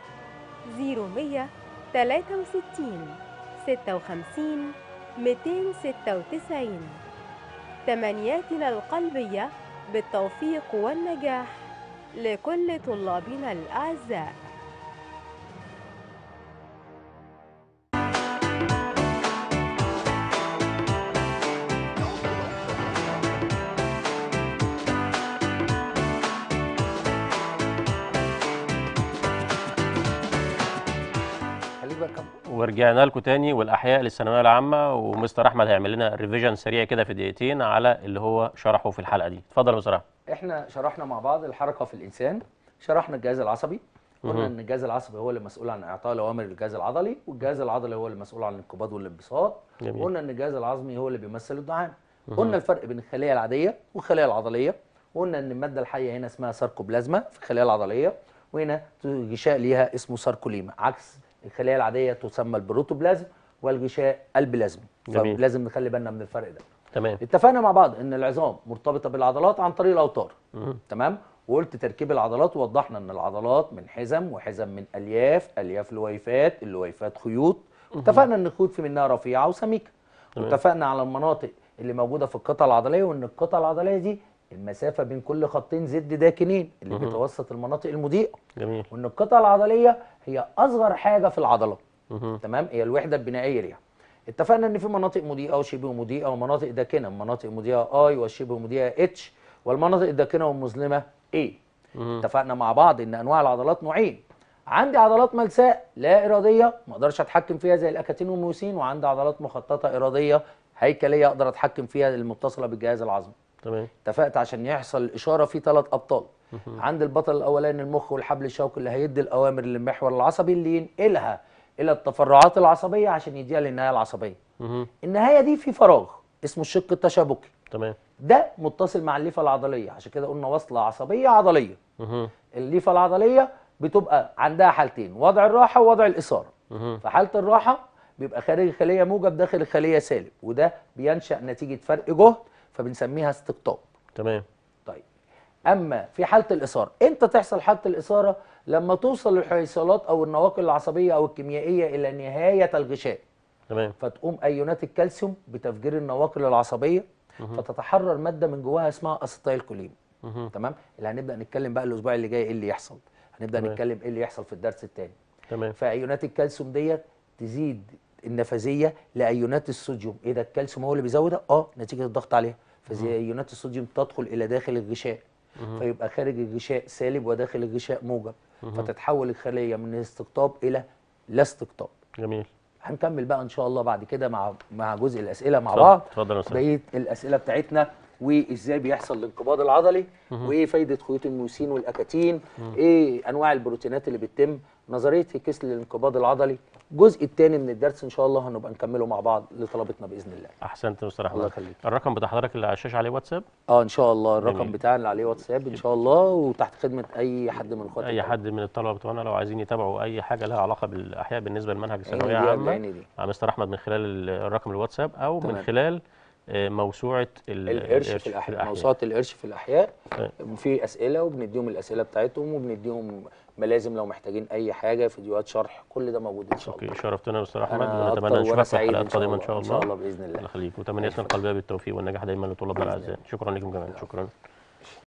0163 56 296 تمنياتنا القلبية بالتوفيق والنجاح لكل طلابنا الأعزاء خليك بقى كمل ورجعنا لكم تاني والاحياء للثانويه العامه ومستر احمد هيعمل لنا ريفيجن سريع كده في دقيقتين على اللي هو شرحه في الحلقه دي اتفضل يا مستر احمد احنا شرحنا مع بعض الحركه في الانسان شرحنا الجهاز العصبي قلنا ان الجهاز العصبي هو اللي مسؤول عن اعطاء الاوامر للجهاز العضلي والجهاز العضلي هو اللي مسؤول عن الانقباض والانبساط جميل. قلنا ان الجهاز العظمي هو اللي بيمثل الدعامه قلنا الفرق بين الخليه العاديه والخليه العضليه وقلنا ان الماده الحيه هنا اسمها ساركوبلازما في الخليه العضليه وهنا غشاء ليها اسمه ساركوليما عكس الخليه العاديه تسمى البروتوبلازم والغشاء البلازمي جميل. فلازم نخلي بالنا من الفرق ده تمام اتفقنا مع بعض ان العظام مرتبطه بالعضلات عن طريق الاوتار تمام وقلت تركيب العضلات ووضحنا ان العضلات من حزم وحزم من الياف الياف لويفات اللويفات خيوط اتفقنا ان الخيوط في منها رفيعه وسميكه واتفقنا على المناطق اللي موجوده في القطعه العضليه وان القطعه العضليه دي المسافه بين كل خطين زد داكنين اللي بيتوسط المناطق المضيئه جميل وان القطعه العضليه هي اصغر حاجه في العضله مهم. تمام هي الوحده البنائيه ليها اتفقنا ان في مناطق مضيئه وشبه مضيئه ومناطق داكنه مناطق مضيئه اي وشبه مضيئه اتش والمناطق الداكنه والمظلمه اي اتفقنا مع بعض ان انواع العضلات نوعين عندي عضلات ملساء لا اراديه ما اقدرش اتحكم فيها زي الاكاتين والميوسين وعندي عضلات مخططه اراديه هيكليه اقدر اتحكم فيها المتصله بالجهاز العظمي تمام اتفقت عشان يحصل الاشاره في ثلاث ابطال عند البطل الاولاني المخ والحبل الشوكي اللي هيدي الاوامر للمحور العصبي اللي ينقلها الى التفرعات العصبيه عشان يديها للنهايه العصبيه مهم. النهايه دي في فراغ اسمه الشق التشابكي تمام ده متصل مع الليفه العضليه عشان كده قلنا وصله عصبيه عضليه مهم. الليفه العضليه بتبقى عندها حالتين وضع الراحه ووضع الاثاره مهم. في حاله الراحه بيبقى خارج الخليه موجب داخل الخليه سالب وده بينشا نتيجه فرق جهد فبنسميها استقطاب تمام طيب اما في حاله الاثاره امتى تحصل حاله الاثاره لما توصل الحيصلات او النواقل العصبيه او الكيميائيه الى نهايه الغشاء تمام فتقوم ايونات الكالسيوم بتفجير النواقل العصبيه فتتحرر ماده من جواها اسمها اسيتايل كولين مهم. تمام اللي هنبدا نتكلم بقى الاسبوع اللي جاي ايه اللي يحصل هنبدا تمام. نتكلم ايه اللي يحصل في الدرس الثاني تمام فايونات الكالسيوم ديت تزيد النفاذيه لايونات الصوديوم ايه ده الكالسيوم هو اللي بيزودها اه نتيجه الضغط عليها فزي ايونات الصوديوم تدخل الى داخل الغشاء فيبقى خارج الغشاء سالب وداخل الغشاء موجب فتتحول الخليه من استقطاب الى لا استقطاب جميل هنكمل بقى ان شاء الله بعد كده مع مع جزء الاسئله مع اتفضل- بعض اتفضل يا أستاذ. بقيه الاسئله بتاعتنا وازاي بيحصل الانقباض العضلي وايه فايده خيوط الميوسين والاكاتين ايه انواع البروتينات اللي بتتم نظريه هيكس للانقباض العضلي الجزء الثاني من الدرس ان شاء الله هنبقى نكمله مع بعض لطلبتنا باذن الله احسنت يا مستر احمد الله يخليك. الرقم بتاع حضرتك اللي على الشاشه عليه واتساب اه ان شاء الله الرقم جميل. بتاعنا اللي عليه واتساب ان شاء الله وتحت خدمه اي حد من اخواتي اي حد من الطلبه بتوعنا لو عايزين يتابعوا اي حاجه لها علاقه بالاحياء بالنسبه لمنهج الثانويه عيني دي قبل العامه عيني دي. مع مستر احمد من خلال ال- الرقم الواتساب او من تمام. خلال آه، موسوعه ال- القرش في الاحياء موسوعه القرش في الاحياء تمام. في اسئله وبنديهم الاسئله بتاعتهم وبنديهم ملازم لو محتاجين اي حاجه فيديوهات شرح كل ده موجود ان شاء الله اوكي شرفتنا يا مستر احمد انا ونتمنى اكتر وانا نشوفك في سعيد الحلقات القادمه ان شاء الله ان شاء الله باذن الله الله يخليك وتمنياتنا القلبيه بالتوفيق والنجاح دايما لطلابنا بإذن الاعزاء شكرا لكم جميعا شكرا